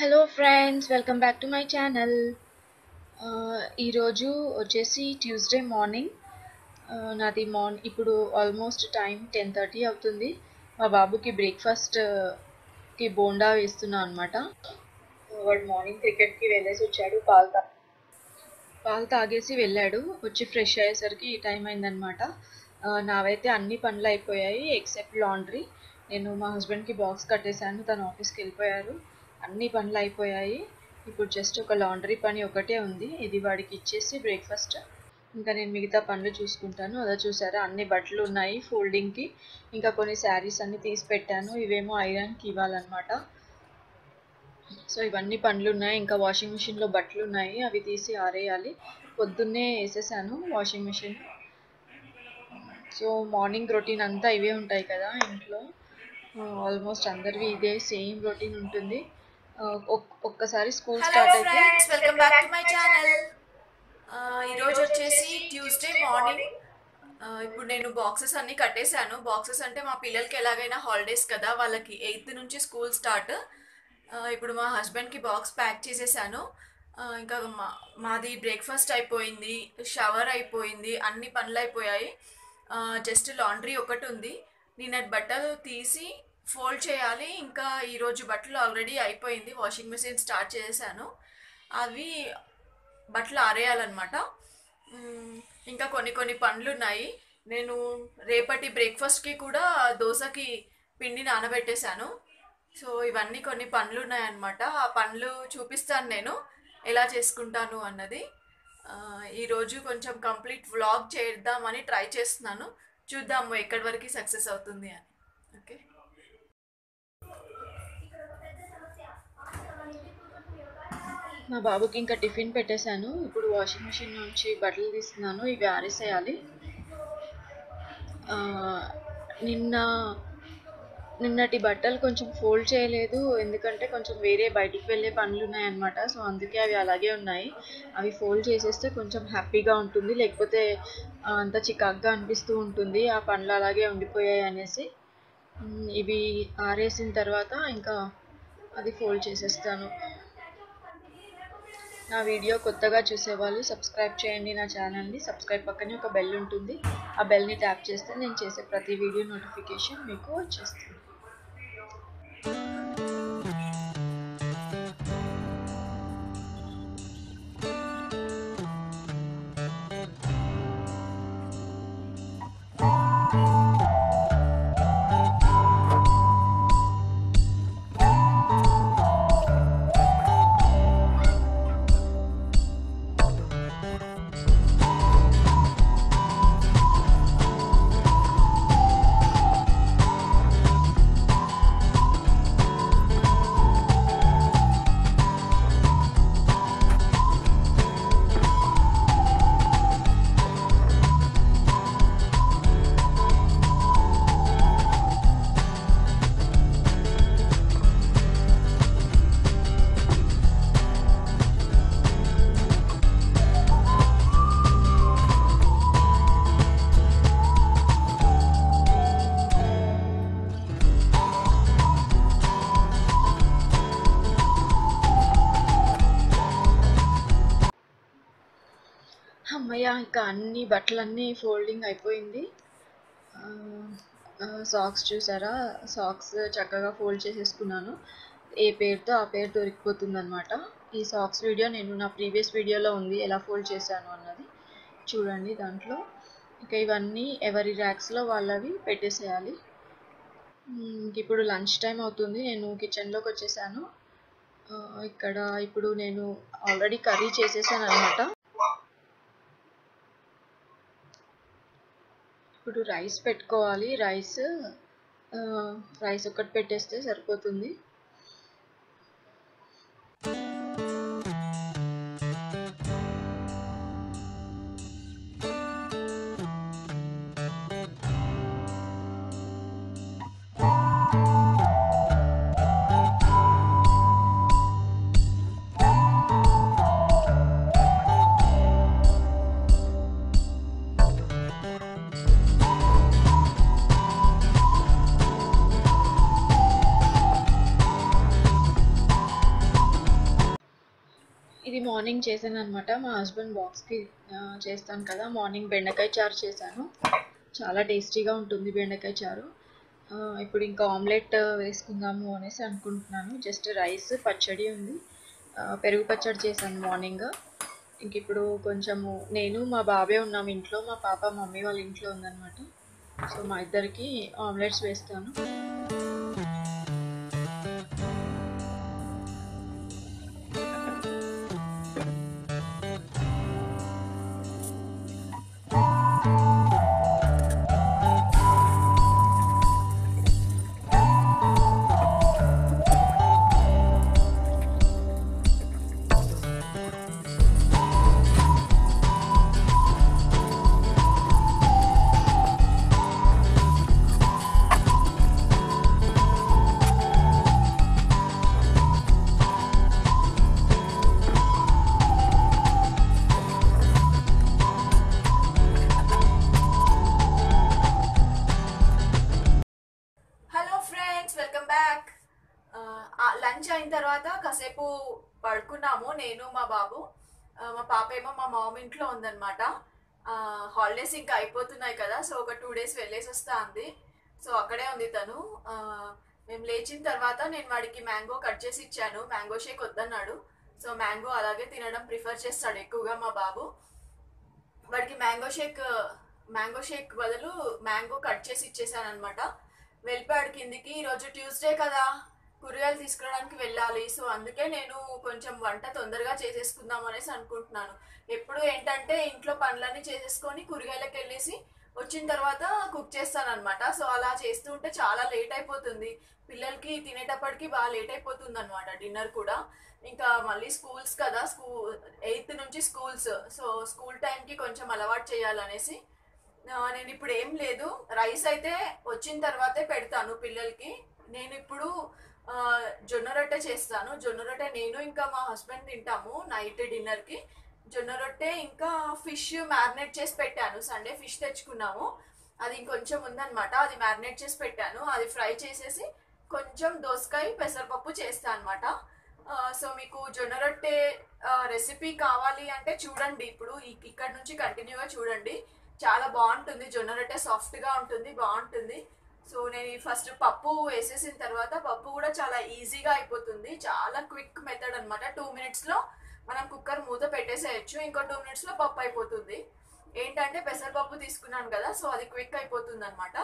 hello friends welcome back to my channel ఈరోజు వచ్చేసి Tuesday morning నాది మార్న్ ఇప్పుడు ఆల్మోస్ట్ టైం టెన్ థర్టీ అవుతుంది మా బాబుకి బ్రేక్ఫాస్ట్కి బోండా వేస్తున్నా అనమాట వాడు మార్నింగ్ క్రికెట్కి వెళ్ళేసి వచ్చాడు పాలు తా పాలు తాగేసి వెళ్ళాడు వచ్చి ఫ్రెష్ అయ్యేసరికి ఈ టైం అయిందనమాట నావైతే అన్ని పనులు అయిపోయాయి ఎక్సెప్ట్ లాండ్రీ నేను మా హస్బెండ్కి బాక్స్ కట్టేశాను తను ఆఫీస్కి వెళ్ళిపోయారు అన్ని పనులు అయిపోయాయి ఇప్పుడు జస్ట్ ఒక లాండ్రీ పని ఒకటే ఉంది ఇది వాడికి ఇచ్చేసి బ్రేక్ఫాస్ట్ ఇంకా నేను మిగతా పనులు చూసుకుంటాను అలా చూసారా అన్ని బట్టలు ఉన్నాయి ఫోల్డింగ్కి ఇంకా కొన్ని శారీస్ అన్ని తీసి పెట్టాను ఇవేమో ఐరన్కి ఇవ్వాలన్నమాట సో ఇవన్నీ పనులు ఉన్నాయి ఇంకా వాషింగ్ మిషన్లో బట్టలు ఉన్నాయి అవి తీసి ఆరేయాలి పొద్దున్నే వేసేసాను washing machine so morning routine అంతా ఇవే ఉంటాయి కదా ఇంట్లో ఆల్మోస్ట్ అందరివి ఇదే సేమ్ రొటీన్ ఉంటుంది ఒక్కసారి స్కూల్ హలో స్టార్ట్ అయితే friends welcome back to my channel ఈరోజు వచ్చేసి ట్యూస్డే మార్నింగ్ ఇప్పుడు నేను బాక్సెస్ అన్ని కట్టేశాను బాక్సెస్ అంటే మా పిల్లలకి ఎలాగైనా హాలిడేస్ కదా వాళ్ళకి ఎయిత్ నుంచి స్కూల్ స్టార్ట్ ఇప్పుడు మా హస్బెండ్కి బాక్స్ ప్యాక్ చేసేసాను ఆ, ఇంకా మా మాది బ్రేక్ఫాస్ట్ అయిపోయింది షవర్ అయిపోయింది అన్ని పనులు అయిపోయాయి జస్ట్ లాండ్రీ ఒకటి ఉంది నిన్నటి బట్టలు తీసి ఫోల్డ్ చేయాలి ఇంకా ఈరోజు బట్టలు ఆల్రెడీ అయిపోయింది వాషింగ్ మిషన్ స్టార్ట్ చేశాను అవి బట్టలు ఆరేయాలన్నమాట మ్, ఇంకా కొన్ని కొన్ని పనులు ఉన్నాయి నేను రేపటి బ్రేక్ఫాస్ట్కి కూడా దోశకి పిండి నానబెట్టేశాను సో ఇవన్నీ కొన్ని పనులు ఉన్నాయన్నమాట ఆ పనులు చూపిస్తాను నేను ఎలా చేసుకుంటాను అన్నది ఆ, ఈరోజు కొంచెం కంప్లీట్ వ్లాగ్ చేద్దామని ట్రై చేస్తున్నాను చూద్దాము ఎక్కడి వరకు సక్సెస్ అవుతుంది అని ఓకే మా బాబుకి ఇంకా టిఫిన్ పెట్టేశాను ఇప్పుడు వాషింగ్ మిషన్ నుంచి బట్టలు తీస్తున్నాను ఇవి ఆరేసేయాలి ఆ, నిన్న నిన్నటి బట్టలు కొంచెం ఫోల్డ్ చేయలేదు ఎందుకంటే కొంచెం వేరే బయటికి వెళ్ళే పనులు ఉన్నాయన్నమాట సో అందుకే అవి అలాగే ఉన్నాయి అవి ఫోల్డ్ చేసేస్తే కొంచెం హ్యాపీగా ఉంటుంది లేకపోతే ఆ, అంత చికాగ్గా అనిపిస్తూ ఉంటుంది ఆ పనులు అలాగే ఉండిపోయాయి అనేసి ఉమ్, ఇవి ఆరేసిన తర్వాత ఇంకా అది ఫోల్డ్ చేసేస్తాను నా వీడియో కొత్తగా చూసేవాళ్ళు సబ్స్క్రైబ్ చేయండి నా ఛానల్ని సబ్స్క్రైబ్ పక్కనే ఒక బెల్ ఉంటుంది ఆ బెల్ని ట్యాప్ చేస్తే నేను చేసే ప్రతి వీడియో నోటిఫికేషన్ మీకు వచ్చేస్తుంది అమ్మయ్య ఇంకా అన్ని బట్టలన్నీ ఫోల్డింగ్ అయిపోయింది సాక్స్ చూసారా సాక్స్ చక్కగా ఫోల్డ్ చేసేసుకున్నాను ఏ పేరుతో ఆ పేరు దొరికిపోతుంది అనమాట ఈ సాక్స్ వీడియో నేను నా ప్రీవియస్ వీడియోలో ఉంది ఎలా ఫోల్డ్ చేశాను అన్నది చూడండి దాంట్లో ఇక ఇవన్నీ ఎవరి ర్యాక్స్లో వాళ్ళవి పెట్టేసేయాలి మ్, ఇప్పుడు లంచ్ టైం అవుతుంది నేను కిచెన్లోకి వచ్చేసాను ఆ, ఇక్కడ ఇప్పుడు నేను ఆల్రెడీ కర్రీ చేసేసాను అనమాట ఇప్పుడు రైస్ పెట్టుకోవాలి రైస్ ఆ, రైస్ ఒకటి పెట్టేస్తే సరిపోతుంది ఇది మార్నింగ్ చేశాను అనమాట మా హస్బెండ్ బాక్స్కి చేస్తాను కదా మార్నింగ్ బెండకాయ చారు చేశాను చాలా టేస్టీగా ఉంటుంది బెండకాయ చారు ఆ, ఇప్పుడు ఇంకా ఆమ్లెట్ వేసుకుందాము అనేసి అనుకుంటున్నాను జస్ట్ రైస్ పచ్చడి ఉంది ఆ, పెరుగు పచ్చడి చేశాను మార్నింగ్ ఇంక ఇప్పుడు కొంచెము నేను మా బాబే ఉన్నాము ఇంట్లో మా పాప మమ్మీ వాళ్ళ ఇంట్లో ఉందన్నమాట సో మా ఇద్దరికి ఆమ్లెట్స్ వేస్తాను hello friends welcome back lunch అయిన తర్వాత కాసేపు పడుకున్నాము నేను మా బాబు ఆ, మా పాప ఏమో మా మామ ఇంట్లో ఉందన్నమాట హాలిడేస్ ఇంకా అయిపోతున్నాయి కదా సో ఒక టూ డేస్ వెళ్ళేసి వస్తా అంది సో అక్కడే ఉంది తను ఆ, మేము లేచిన తర్వాత నేను వాడికి మ్యాంగో కట్ చేసి ఇచ్చాను మ్యాంగో షేక్ వద్దన్నాడు సో మ్యాంగో అలాగే తినడం ప్రిఫర్ చేస్తాడు ఎక్కువగా మా బాబు వాడికి మ్యాంగో షేక్ మ్యాంగో షేక్ బదులు మ్యాంగో కట్ చేసి ఇచ్చేసాను అనమాట వెళ్ళిపోయాడు కిందికి ఈరోజు ట్యూస్డే కదా కూరగాయలు తీసుకురావడానికి వెళ్ళాలి సో అందుకే నేను కొంచెం వంట తొందరగా చేసేసుకుందాం అనేసి అనుకుంటున్నాను ఎప్పుడు ఏంటంటే ఇంట్లో పనులన్నీ చేసేసుకొని కూరగాయలకు వెళ్ళేసి వచ్చిన తర్వాత కుక్ చేస్తాను అనమాట సో అలా చేస్తూ ఉంటే చాలా లేట్ అయిపోతుంది పిల్లలకి తినేటప్పటికి బాగా లేట్ అయిపోతుంది అనమాట డిన్నర్ కూడా ఇంకా మళ్ళీ స్కూల్స్ కదా స్కూల్ ఎయిత్ నుంచి స్కూల్స్ సో స్కూల్ టైంకి కొంచెం అలవాటు చేయాలనేసి ఆ, నేను ఇప్పుడు ఏం లేదు రైస్ అయితే వచ్చిన తర్వాతే పెడతాను పిల్లలకి నేను ఇప్పుడు ఆ, జొన్న రొట్టె చేస్తాను జొన్న రొట్టె నేను ఇంకా మా హస్బెండ్ తింటాము నైట్ డిన్నర్కి జొన్న రొట్టె ఇంకా ఫిష్ మ్యారినేట్ చేసి పెట్టాను సండే ఫిష్ తెచ్చుకున్నాము అది ఇంకొంచెం ఉందన్నమాట అది మ్యారినేట్ చేసి పెట్టాను అది ఫ్రై చేసేసి కొంచెం దోసకాయ పెసరపప్పు చేస్తాను అనమాట సో మీకు జొన్న రొట్టె రెసిపీ కావాలి అంటే చూడండి ఇప్పుడు ఈ- ఇక్కడ నుంచి కంటిన్యూగా చూడండి చాలా బాగుంటుంది జొన్న రొట్టె సాఫ్ట్గా ఉంటుంది బాగుంటుంది సో నేను ఫస్ట్ పప్పు వేసేసిన తర్వాత పప్పు కూడా చాలా ఈజీగా అయిపోతుంది చాలా క్విక్ మెథడ్ అనమాట టూ మినిట్స్లో మనం కుక్కర్ మూత పెట్టేసేయచ్చు ఇంకో టూ మినిట్స్లో పప్పు అయిపోతుంది ఏంటంటే పెసరపప్పు తీసుకున్నాను కదా సో అది క్విక్ అయిపోతుంది అనమాట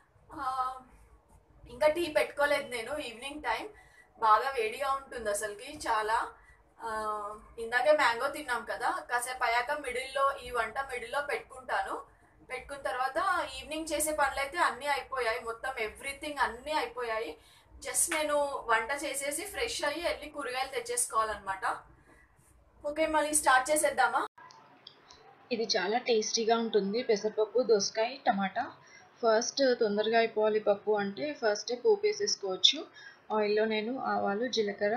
ఇంకా టీ పెట్టుకోలేదు నేను ఈవినింగ్ టైం బాగా వేడిగా ఉంటుంది అసలుకి చాలా ఆ, ఇందాకే మ్యాంగో తిన్నాం కదా కాసేపు అయ్యాక మిడిల్లో ఈ వంట మిడిల్లో పెట్టుకుంటాను పెట్టుకున్న తర్వాత ఈవినింగ్ చేసే పనులు అయితే అన్నీ అయిపోయాయి మొత్తం ఎవ్రీథింగ్ అన్నీ అయిపోయాయి జస్ట్ నేను వంట చేసేసి ఫ్రెష్ అయ్యి వెళ్ళి కూరగాయలు తెచ్చేసుకోవాలన్నమాట ఓకే మళ్ళీ స్టార్ట్ చేసేద్దామా ఇది చాలా టేస్టీగా ఉంటుంది పెసరపప్పు దోసకాయ టమాటా ఫస్ట్ తొందరగా అయిపోవాలి పప్పు అంటే ఫస్టే పోపు వేసేసుకోవచ్చు ఆయిల్లో నేను ఆవాలు జీలకర్ర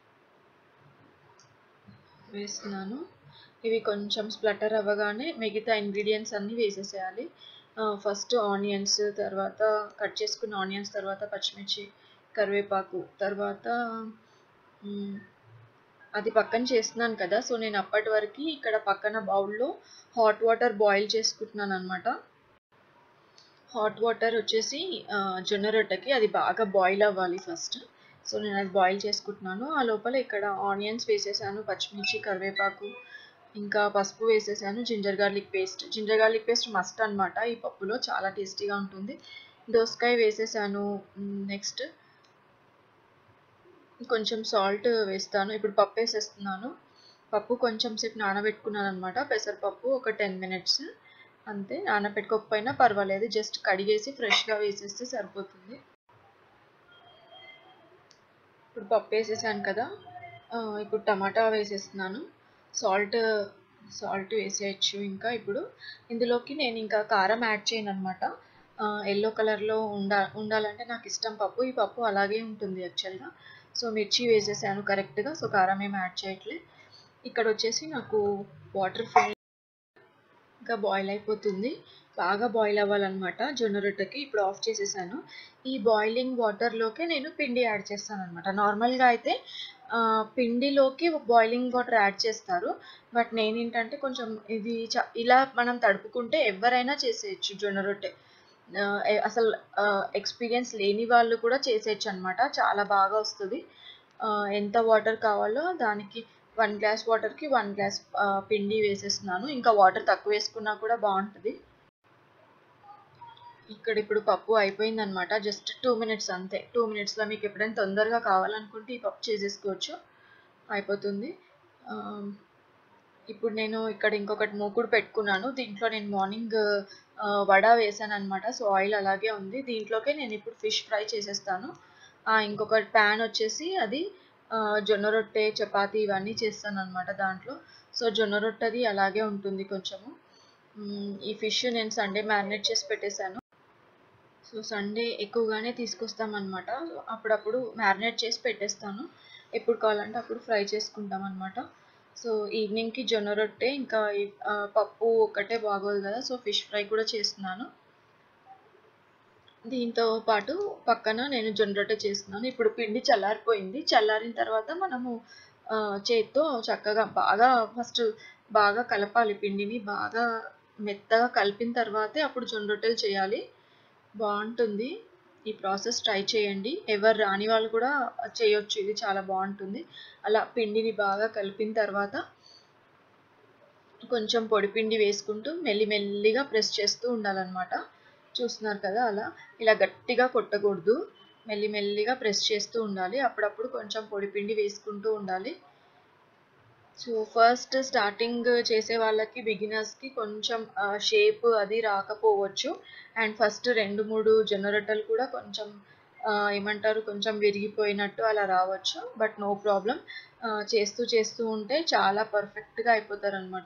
వేస్తున్నాను ఇవి కొంచెం స్ప్లటర్ అవ్వగానే మిగతా ఇంగ్రీడియంట్స్ అన్నీ వేసేసేయాలి ఫస్ట్ ఆనియన్స్ తర్వాత కట్ చేసుకున్న ఆనియన్స్ తర్వాత పచ్చిమిర్చి కరివేపాకు తర్వాత మ్, అది పక్కన చేస్తున్నాను కదా సో నేను అప్పటి వరకు ఇక్కడ పక్కన బౌల్లో హాట్ వాటర్ బాయిల్ చేసుకుంటున్నాను అనమాట హాట్ వాటర్ వచ్చేసి ఆ, జొన్న రొట్టెకి అది బాగా బాయిల్ అవ్వాలి ఫస్ట్ సో నేను అది బాయిల్ చేసుకుంటున్నాను ఆ లోపల ఇక్కడ ఆనియన్స్ వేసేసాను పచ్చిమిర్చి కరివేపాకు ఇంకా పసుపు వేసేసాను ginger garlic paste ginger garlic paste must అన్నమాట ఈ పప్పులో చాలా టేస్టీగా ఉంటుంది దోసకాయ వేసేసాను నెక్స్ట్ కొంచెం సాల్ట్ వేస్తాను ఇప్పుడు పప్పు వేసేస్తున్నాను పప్పు కొంచెం సేపు నానబెట్టుకున్నాను అనమాట పెసరపప్పు ఒక టెన్ మినిట్స్ అంతే నానబెట్టుకోకపోయినా పర్వాలేదు జస్ట్ కడిగేసి ఫ్రెష్గా వేసేస్తే సరిపోతుంది ఇప్పుడు పప్పు వేసేసాను కదా ఆ, ఇప్పుడు టమాటా వేసేస్తున్నాను సాల్ట్ సాల్ట్ వేసేయచ్చు ఇంకా ఇప్పుడు ఇందులోకి నేను ఇంకా కారం యాడ్ చేయను అనమాట ఎల్లో కలర్లో ఉండా ఉండాలంటే నాకు ఇష్టం పప్పు ఈ పప్పు అలాగే ఉంటుంది యాక్చువల్గా సో మిర్చి వేసేసాను కరెక్ట్గా సో కారం ఏం యాడ్ చేయట్లే ఇక్కడ వచ్చేసి నాకు వాటర్ ఫుల్ ఇంకా బాయిల్ అయిపోతుంది బాగా బాయిల్ అవ్వాలన్నమాట జొన్న రొట్టెకి ఇప్పుడు ఆఫ్ చేసేసాను ఈ బాయిలింగ్ వాటర్లోకే నేను పిండి యాడ్ చేస్తాను అనమాట నార్మల్గా అయితే ఆ, పిండిలోకి బాయిలింగ్ వాటర్ యాడ్ చేస్తారు బట్ నేనేంటంటే కొంచెం ఇది చ ఇలా మనం తడుపుకుంటే ఎవరైనా చేసేయచ్చు జొన్న రొట్టె ఆ, ఎ- అసలు ఎక్స్పీరియన్స్ లేని వాళ్ళు కూడా చేసేయచ్చు అనమాట చాలా బాగా వస్తుంది ఆ, ఎంత వాటర్ కావాలో దానికి వన్ గ్లాస్ వాటర్కి వన్ గ్లాస్ పిండి వేసేస్తున్నాను ఇంకా వాటర్ తక్కువ వేసుకున్నా కూడా బాగుంటుంది ఇక్కడ ఇప్పుడు పప్పు అయిపోయింది అనమాట జస్ట్ టూ మినిట్స్ అంతే టూ మినిట్స్లో మీకు ఎప్పుడైనా తొందరగా కావాలనుకుంటే ఈ పప్పు చేసేసుకోవచ్చు అయిపోతుంది ఆ, ఇప్పుడు నేను ఇక్కడ ఇంకొకటి మూకుడు పెట్టుకున్నాను దీంట్లో నేను మార్నింగ్ ఆ, వడ వేసాను అనమాట సో ఆయిల్ అలాగే ఉంది దీంట్లోకే నేను ఇప్పుడు ఫిష్ ఫ్రై చేసేస్తాను ఆ, ఇంకొక ప్యాన్ వచ్చేసి అది ఆ, జొన్న రొట్టె చపాతి ఇవన్నీ చేస్తాను అనమాట దాంట్లో సో జొన్న రొట్టెది అలాగే ఉంటుంది కొంచెము మ్, ఈ ఫిష్ నేను సండే మ్యారినేట్ చేసి పెట్టేశాను సో సండే ఎక్కువగానే తీసుకొస్తాం అనమాట అప్పుడప్పుడు మ్యారినేట్ చేసి పెట్టేస్తాను ఎప్పుడు కావాలంటే అప్పుడు ఫ్రై చేసుకుంటాం అనమాట సో ఈవినింగ్కి జొన్న రొట్టె ఇంకా ఈ, ఆ, పప్పు ఒక్కటే బాగోదు కదా సో ఫిష్ ఫ్రై కూడా చేస్తున్నాను దీంతో పాటు పక్కన నేను జొన్న రొట్టె చేస్తున్నాను ఇప్పుడు పిండి చల్లారిపోయింది చల్లారిన తర్వాత మనము ఆ, చేత్తో చక్కగా బాగా ఫస్ట్ బాగా కలపాలి పిండిని బాగా మెత్తగా కలిపిన తర్వాతే అప్పుడు జొన్న రొట్టెలు చేయాలి బాగుంటుంది ఈ ప్రాసెస్ ట్రై చేయండి ఎవరు రాని వాళ్ళు కూడా చేయొచ్చు ఇది చాలా బాగుంటుంది అలా పిండిని బాగా కలిపిన తర్వాత కొంచెం పొడి పిండి వేసుకుంటూ మెల్లి మెల్లిగా ప్రెస్ చేస్తూ ఉండాలన్నమాట చూస్తున్నారు కదా అలా ఇలా గట్టిగా కొట్టకూడదు మెల్లి మెల్లిగా ప్రెస్ చేస్తూ ఉండాలి అప్పుడప్పుడు కొంచెం పొడి పిండి వేసుకుంటూ ఉండాలి సో ఫస్ట్ స్టార్టింగ్ చేసే వాళ్ళకి బిగినర్స్కి కొంచెం షేప్ అది రాకపోవచ్చు అండ్ ఫస్ట్ రెండు మూడు జొన్న రొట్టెలు కూడా కొంచెం ఆ, ఏమంటారు కొంచెం విరిగిపోయినట్టు అలా రావచ్చు బట్ నో ప్రాబ్లం చేస్తూ చేస్తూ ఉంటే చాలా పర్ఫెక్ట్గా అయిపోతారు అనమాట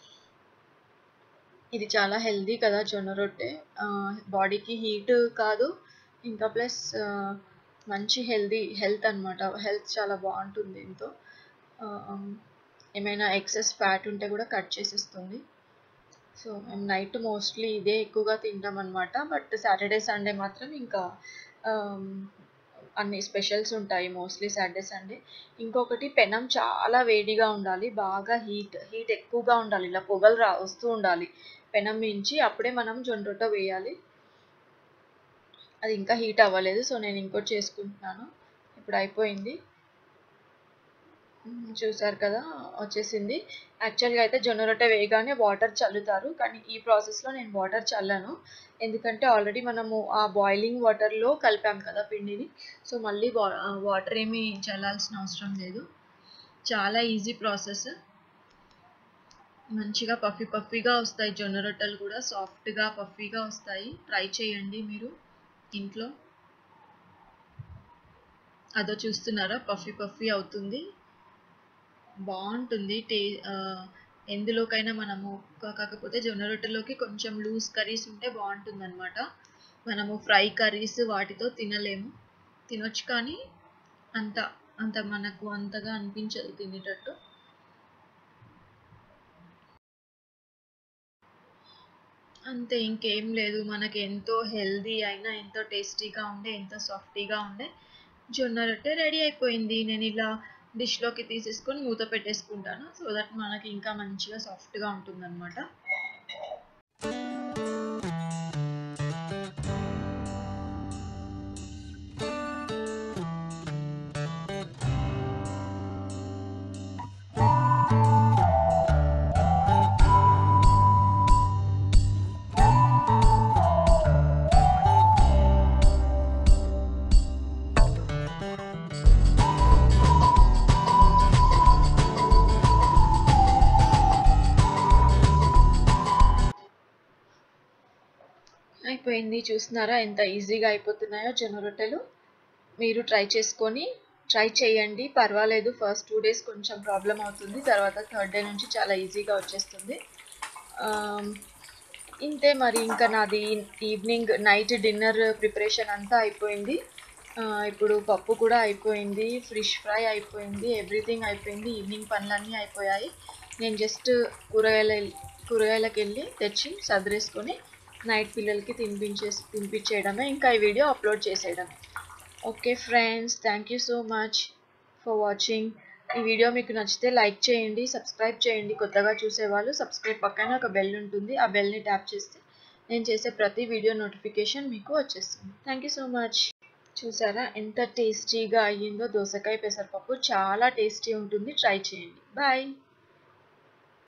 ఇది చాలా హెల్దీ కదా జొన్న రొట్టె బాడీకి హీట్ కాదు ఇంకా ప్లస్ మంచి హెల్దీ హెల్త్ అన్నమాట హెల్త్ చాలా బాగుంటుంది దీంతో ఆ, ఏమైనా ఎక్సెస్ ఫ్యాట్ ఉంటే కూడా కట్ చేసేస్తుంది సో మేము నైట్ మోస్ట్లీ ఇదే ఎక్కువగా తింటాం అనమాట బట్ సాటర్డే సండే మాత్రం ఇంకా ఆమ్, అన్ని స్పెషల్స్ ఉంటాయి మోస్ట్లీ సాటర్డే సండే ఇంకొకటి పెనం చాలా వేడిగా ఉండాలి బాగా హీట్ హీట్ ఎక్కువగా ఉండాలి ఇలా పొగలు రా వస్తూ ఉండాలి పెనం మించి అప్పుడే మనం జొన్న రొట్టె వేయాలి అది ఇంకా హీట్ అవ్వలేదు సో నేను ఇంకోటి చేసుకుంటున్నాను ఇప్పుడు అయిపోయింది మ్మ్, చూసారు కదా వచ్చేసింది యాక్చువల్గా అయితే జొన్న రొట్టె వేయగానే వాటర్ చల్లుతారు కానీ ఈ ప్రాసెస్లో నేను వాటర్ చల్లను ఎందుకంటే ఆల్రెడీ మనము ఆ బాయిలింగ్ వాటర్లో కలిపాం కదా పిండిని సో మళ్ళీ వా వాటర్ ఏమీ చల్లాల్సిన అవసరం లేదు చాలా ఈజీ ప్రాసెస్ మంచిగా పఫీ పఫీగా వస్తాయి జొన్న రొట్టెలు కూడా సాఫ్ట్గా పఫీగా వస్తాయి ట్రై చేయండి మీరు ఇంట్లో అదో చూస్తున్నారా పఫీ పఫీ అవుతుంది బాగుంటుంది టే ఆ, ఎందులోకైనా మనము కా- కాకపోతే జొన్న రొట్టెలోకి కొంచెం లూజ్ కర్రీస్ ఉంటే బాగుంటుంది అనమాట మనము ఫ్రై కర్రీస్ వాటితో తినలేము తినొచ్చు కానీ అంత అంత మనకు అంతగా అనిపించదు తినేటట్టు అంతే ఇంకేం లేదు మనకి ఎంతో హెల్దీ అయినా ఎంతో టేస్టీగా ఉండే ఎంతో సాఫ్టీగా ఉండే జొన్న రొట్టె రెడీ అయిపోయింది నేను ఇలా డిష్లోకి తీసేసుకొని మూత పెట్టేసుకుంటాను సో దట్ మనకి ఇంకా మంచిగా సాఫ్ట్గా ఉంటుందన్నమాట అయిపోయింది చూస్తున్నారా ఎంత ఈజీగా అయిపోతున్నాయో జొన్న రొట్టెలు మీరు ట్రై చేసుకొని ట్రై చేయండి పర్వాలేదు ఫస్ట్ టూ డేస్ కొంచెం ప్రాబ్లం అవుతుంది తర్వాత థర్డ్ డే నుంచి చాలా ఈజీగా వచ్చేస్తుంది ఆమ్, ఇంతే మరి ఇంకా నాది ఈవినింగ్ నైట్ డిన్నర్ ప్రిపరేషన్ అంతా అయిపోయింది ఆ, ఇప్పుడు పప్పు కూడా అయిపోయింది ఫిష్ ఫ్రై అయిపోయింది ఎవ్రీథింగ్ అయిపోయింది ఈవినింగ్ పనులన్నీ అయిపోయాయి నేను జస్ట్ కూరగాయల కూరగాయలకు వెళ్ళి తెచ్చి సదిరేసుకొని నైట్ పిల్లలకి తినిపించేసి తినిపించేయడమే ఇంకా ఈ వీడియో అప్లోడ్ చేసేయడం okay friends thank you so much for watching ఈ వీడియో మీకు నచ్చితే లైక్ చేయండి సబ్స్క్రైబ్ చేయండి కొత్తగా చూసేవాళ్ళు సబ్స్క్రైబ్ పక్కన ఒక బెల్ ఉంటుంది ఆ బెల్ని ట్యాప్ చేస్తే నేను చేసే ప్రతి వీడియో నోటిఫికేషన్ మీకు వచ్చేస్తుంది థ్యాంక్ యూ సో మచ్ చూసారా ఎంత టేస్టీగా అయ్యిందో దోసకాయ పెసరపప్పు చాలా టేస్టీ ఉంటుంది ట్రై చేయండి బాయ్